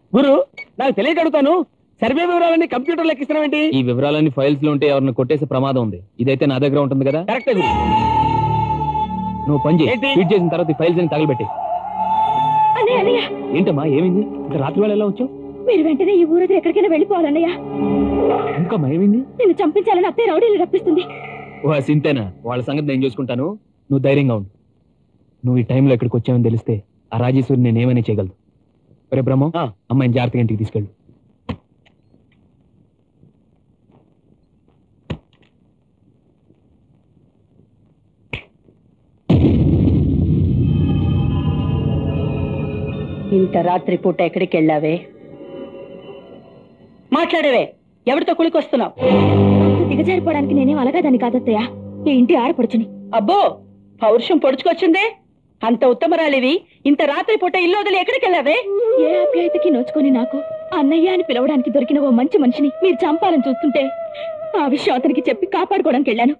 గురు నాకు తెలియక అడుగుతాను సర్వే వివరాలన్నీ కంప్యూటర్ లెక్కిస్తున్నావేంటి ఈ వివరాలన్నీ ఫైల్స్ లో ఉంటే ఎవరిని కొట్టేసే ప్రమాదం ఉంది ఇదైతే నా దగ్గర ఉంటుంది కదా కరెక్టే గురు నువ్వు పని చేయి ఏంటి? ఫీడ్ చేసిన తర్వాత ఈ ఫైల్స్ అని తగలబెట్టి అన్నయ్య అన్నయ్య ఏంటమ్మా ఏమైంది ఇంత రాత్రి వేళ ఎలా వచ్చావు మీరు వెంటనే ఈ ఊరు వదిలి ఎక్కడికైనా వెళ్ళిపోవాలన్నయ్య ఇంకా ఏమైంది నిన్ను చంపించాలని అత్తయ్య రౌడీలు రప్పిస్తుంది ఓ సింతేనా వాళ్ళ సంగతి నేను చూసుకుంటాను నువ్వు ధైర్యంగా ఉండు నువ్వు ఈ టైంలో ఇక్కడికి వచ్చావని తెలిస్తే ఆ రాజేశ్వరి నేను ఏమైనా చేయగలదు రే బ్రహ్మ ఆ. అమ్మాయిని జాగ్రత్తగా ఇంటికి తీసుకెళ్ళు ఇంత రాత్రి పూట ఎక్కడికి వెళ్ళావే మాట్లాడేవే ఎవరితో కులికొస్తున్నావు అంత దిగజారిపోవడానికి నేనేం అలగాదని కాదత్తయ్య ఈ ఇంటి ఆడపడుచుని అబ్బో పౌరుషం పొడుచుకొచ్చిందే అంత ఉత్తమరాలివి ఇంత రాత్రి పూట ఇల్లు వదిలి ఎక్కడికి వెళ్ళావే ఏ ఆప్యాయతకి నోచుకొని నాకు అన్నయ్య అని పిలవడానికి దొరికిన ఓ మంచి మనిషిని మీరు చంపాలని చూస్తుంటే ఆ విషయం అతనికి చెప్పి కాపాడుకోవడానికి వెళ్ళాను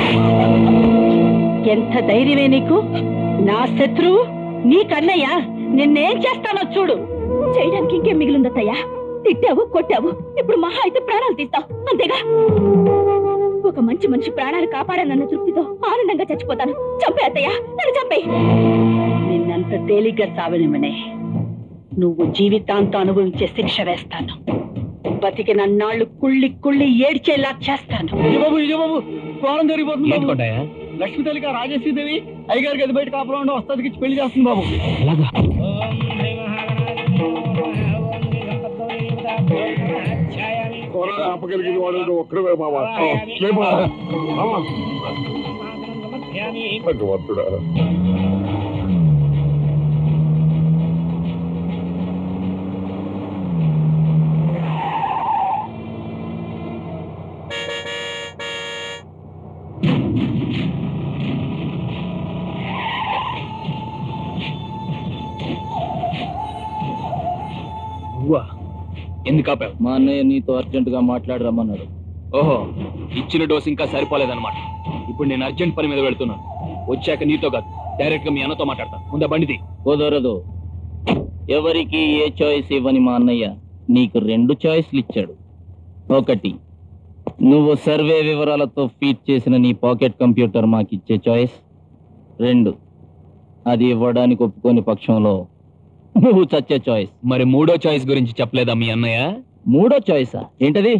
ఎంత ధైర్యమే నీకు నా శత్రువు నీ కన్నయ్య నిన్నేం చేస్తానో చూడు చేయడానికి ఇంకేం మిగిలిందత్తయ్యా తిట్టావు కొట్టావు ఇప్పుడు మహా అయితే ప్రాణాలు తీస్తావు అంతేగా ఒక మంచి మనిషి ప్రాణాలు కాపాడానన్న తృప్తితో ఆనందంగా చచ్చిపోతాను చంపే అత్తయ్య నన్ను చంపే నిన్నంత తేలిగ్గా సావనిమనే నువ్వు జీవితాంతం అనుభవించే శిక్ష వేస్తాను బతికిన నాళ్ళు కుళ్ళి కుళ్ళి ఏడ్చేలా చేస్తాను బాబు ఇదే బాబు ఘోరం జరిగిపోతుంది ఏంటి బాబు కొట్టాయా లక్ష్మీ తల్లిగా రాజేశ్వరీదేవి అయ్యగారికి అది బయట కాపురం ఉండి వస్తాదికి ఇచ్చి పెళ్లి చేస్తుంది బాబు ఎలాగా ఆపగలిగిన వాడు ఒక్కడే బాబా లేమా భగవంతుడా నువ్వా ఎందుకు ఆపావు మా అన్నయ్య నీతో అర్జెంట్ గా మాట్లాడి రమ్మన్నాడు ఓహో ఇచ్చిన డోస్ ఇంకా సరిపోలేదన్నమాట ఇప్పుడు నేను అర్జెంట్ పని మీద వెళ్తున్నాను వచ్చాక నీతో కాదు డైరెక్ట్ గా మీ అన్నతో మాట్లాడతాను ముందా బండిది కుదరదు ఎవరికి ఏ చాయిస్ ఇవ్వని మా అన్నయ్య నీకు రెండు చాయిస్లు ఇచ్చాడు ఒకటి నువ్వు సర్వే వివరాలతో ఫీడ్ చేసిన నీ పాకెట్ కంప్యూటర్ మాకిచ్చే చాయిస్ రెండు అది ఇవ్వడానికి ఒప్పుకోని పక్షంలో నువ్వు చచ్చే చాయిస్ మరి మూడో చాయిస్ గురించి చెప్పలేదా మీ అన్నయ్య మూడో చాయిసా ఏంటది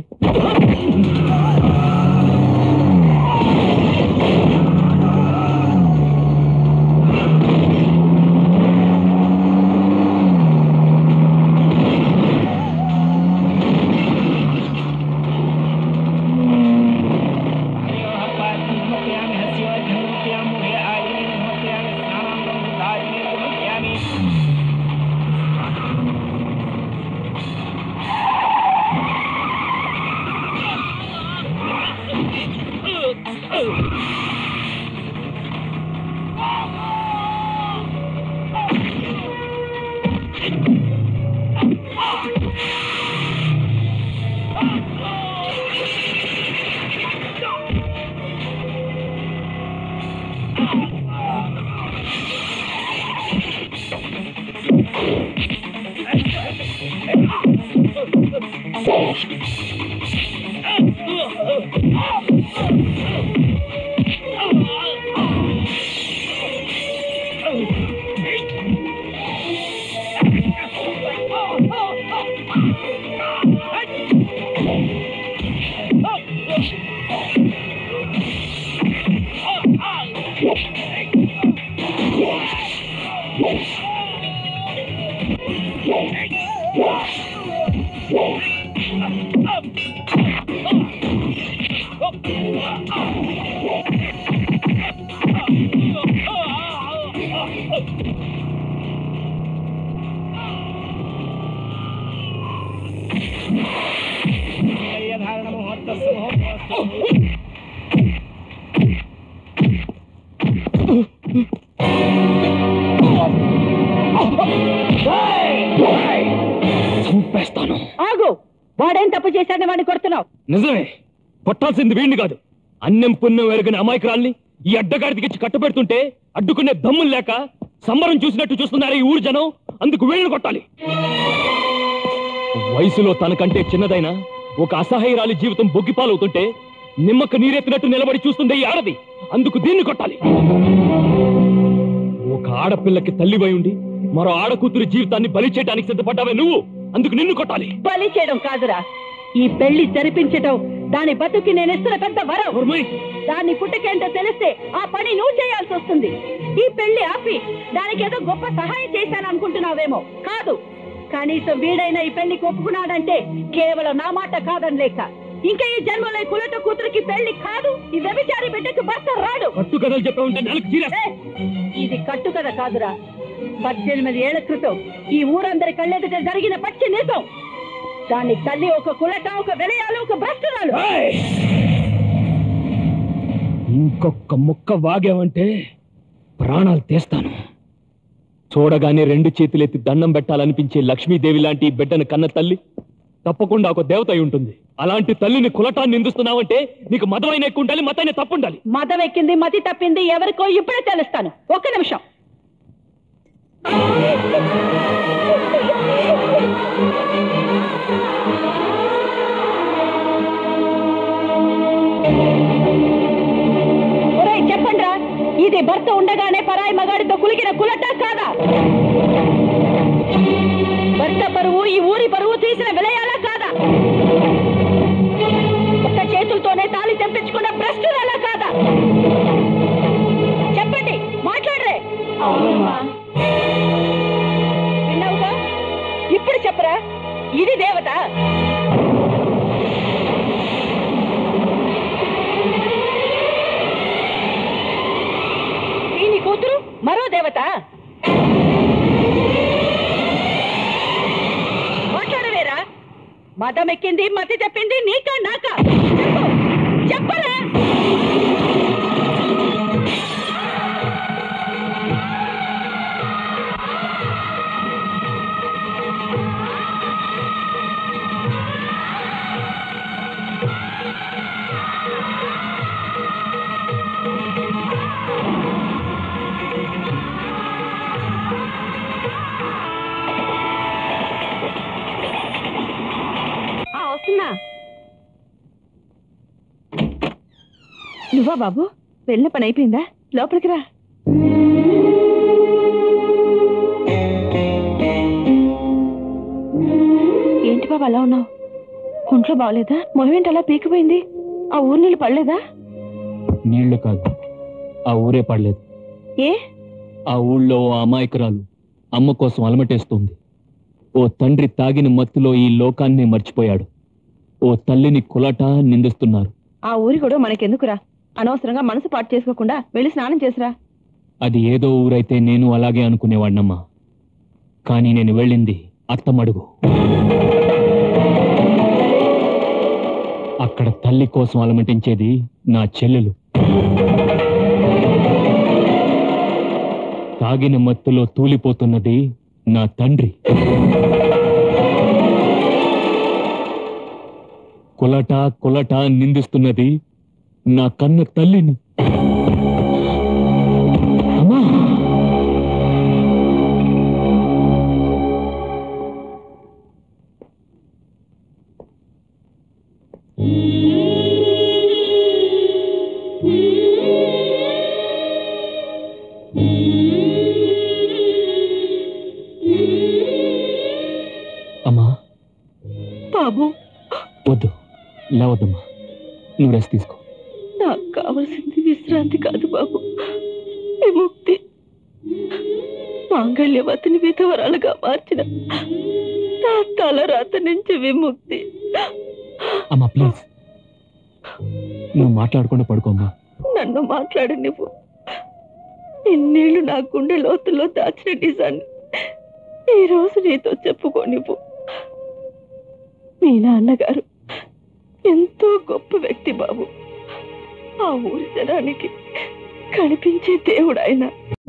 చంపేస్తాను ఆగు వాడేం తప్పు చేశాడని వాడిని కొడుతున్నావు నిజమే కొట్టాల్సింది వీడిని కాదు అన్నం పుణ్యం వెరగని అమాయకురాల్ని ఈ అడ్డగాడికి ఇచ్చి కట్టబెడుతుంటే అడ్డుకునే దమ్ములు లేక సంబరం చూసినట్టు చూస్తున్నారు ఈ ఊరు జనం అందుకు వీళ్ళని కొట్టాలి వయసులో తనకంటే చిన్నదైనా ఒక అసహాయరాలి జీవితం బొగ్గిపాలవుతుంటే నిమ్మక నీరెత్తినట్టు నిలబడి చూస్తుంది ఈ ఆడది అందుకు దీన్ని కొట్టాలి ఒక ఆడపిల్లకి తల్లివై ఉండి మరో ఆడకూతురి జీవితాన్ని బలి చేయడానికి సిద్ధపడ్డావే నువ్వు అందుకు నిన్ను కొట్టాలి బలి చేయడం కాదురా ఈ పెళ్లి జరిపించటం దాని బతుకి నేను ఇస్తున్న పెద్ద వరం ఊర్మయ్, దాన్ని పుట్టకేంటో తెలిస్తే ఆ పని నువ్వు చేయాల్సి వస్తుంది ఈ పెళ్లి ఆపి దానికి ఏదో గొప్ప సహాయం చేశాను అనుకుంటున్నావేమో కాదు కనీసం వీడైనా ఈ పెళ్లికి ఒప్పుకున్నాడంటే కేవలం నా మాట కాదని లేక ఇంకా ఈ జన్మలో ఈ కులట కూతురికి పెళ్లి కాదు ఈ వ్యభిచారి బిడ్డకు భర్త రాడు కట్టు కథలు చెప్పే ఉంటే నెలకు చీరేస్తా. ఏ, ఇది కట్టు కదా కాదురా పద్దెనిమిది ఏళ్ల క్రితం ఈ ఊరందరి కళ్ళెదుట జరిగిన పచ్చి నిజం దాని తల్లి ఒక కులట ఒక వెలయాలు ఒక భ్రష్టురాలు ఏయ్! ఇంకొక ముక్క వాగావంటే ప్రాణాలు తీస్తాను చూడగానే రెండు చేతులెత్తి దండం పెట్టాలనిపించే లక్ష్మీదేవి లాంటి ఈ బిడ్డను కన్న తల్లి తప్పకుండా ఒక దేవత అయి ఉంటుంది అలాంటి తల్లిని కులటాన్ని నిందిస్తున్నావంటే నీకు మదమైన ఎక్కువ ఉండాలి మతైన తప్పు ఉండాలి మదం ఎక్కింది మతి తప్పింది ఎవరికో ఇప్పుడే తెలుస్తాను ఒక్క నిమిషం ఒరేయ్, చెప్పండ్రా ఇది భర్త ఉండగానే పరాయి మగాడితో కులికిన కులట కాదా భర్త పరువు ఈ ఊరి పరువు తీసిన విలయాలా కాదా ఒక్క చేతులతోనే తాళి తెప్పించుకున్న ప్రశ్నలా కాదా చెప్పండి మాట్లాడరే విన్నావుగా ఇప్పుడు చెప్పరా ఇది దేవత దీని కూతురు మరో దేవత మాట్లాడవేరా మతం ఎక్కింది మతి చెప్పింది నీకా నాకా చెప్పు చెప్పరా ఆ, వస్తున్నా నువ్వా బాబు వెళ్ళిన పని అయిపోయిందా లోపలికి రా ఏంటి బాబు అలా ఉన్నావు ఒంట్లో బాగలేదా మొహం ఏంటి అలా పీకిపోయింది ఆ ఊరు నీళ్ళు పడలేదా నీళ్లు కాదు ఆ ఊరే పడలేదు ఏ ఆ ఊళ్ళో ఓ అమాయకురాలు అమ్మ కోసం అలమటేస్తుంది ఓ తండ్రి తాగిన మత్తులో ఈ లోకాన్ని మర్చిపోయాడు ఓ తల్లిని కులట నిందిస్తున్నారు ఆ ఊరి కూడా మనకెందుకురా అనవసరంగా మనసు పాటు చేసుకోకుండా వెళ్ళి స్నానం చేసిరా అది ఏదో ఊరైతే నేను అలాగే అనుకునేవాడినమ్మా కానీ నేను వెళ్ళింది అత్తమడుగు అక్కడ తల్లి కోసం అలమటించేది నా చెల్లెలు తాగిన మత్తులో తూలిపోతున్నది నా తండ్రి కులట కులట నిందిస్తున్నది నా కన్న తల్లిని అమ్మా అమ్మా బాబు వద్దు లేవద్దమ్మా నువ్వు రెస్ట్ తీసుకో నాకు కావలసింది విశ్రాంతి కాదు బాబు విముక్తి మాంగళ్యవతిని విధవరాలుగా మార్చిన నా తలరాత నుంచి విముక్తి అమ్మా ప్లీజ్ నువ్వు మాట్లాడకుండా పడుకోమ్మా నన్ను మాట్లాడు నువ్వు ఇన్నేళ్ళు నా గుండె లోతుల్లో దాచిన నిజాన్ని ఈ రోజు నీతో చెప్పుకో నువ్వు మీ నాన్నగారు ఎంతో గొప్ప వ్యక్తి బాబు ఆ ఊరి జనానికి కనిపించే దేవుడు ఆయన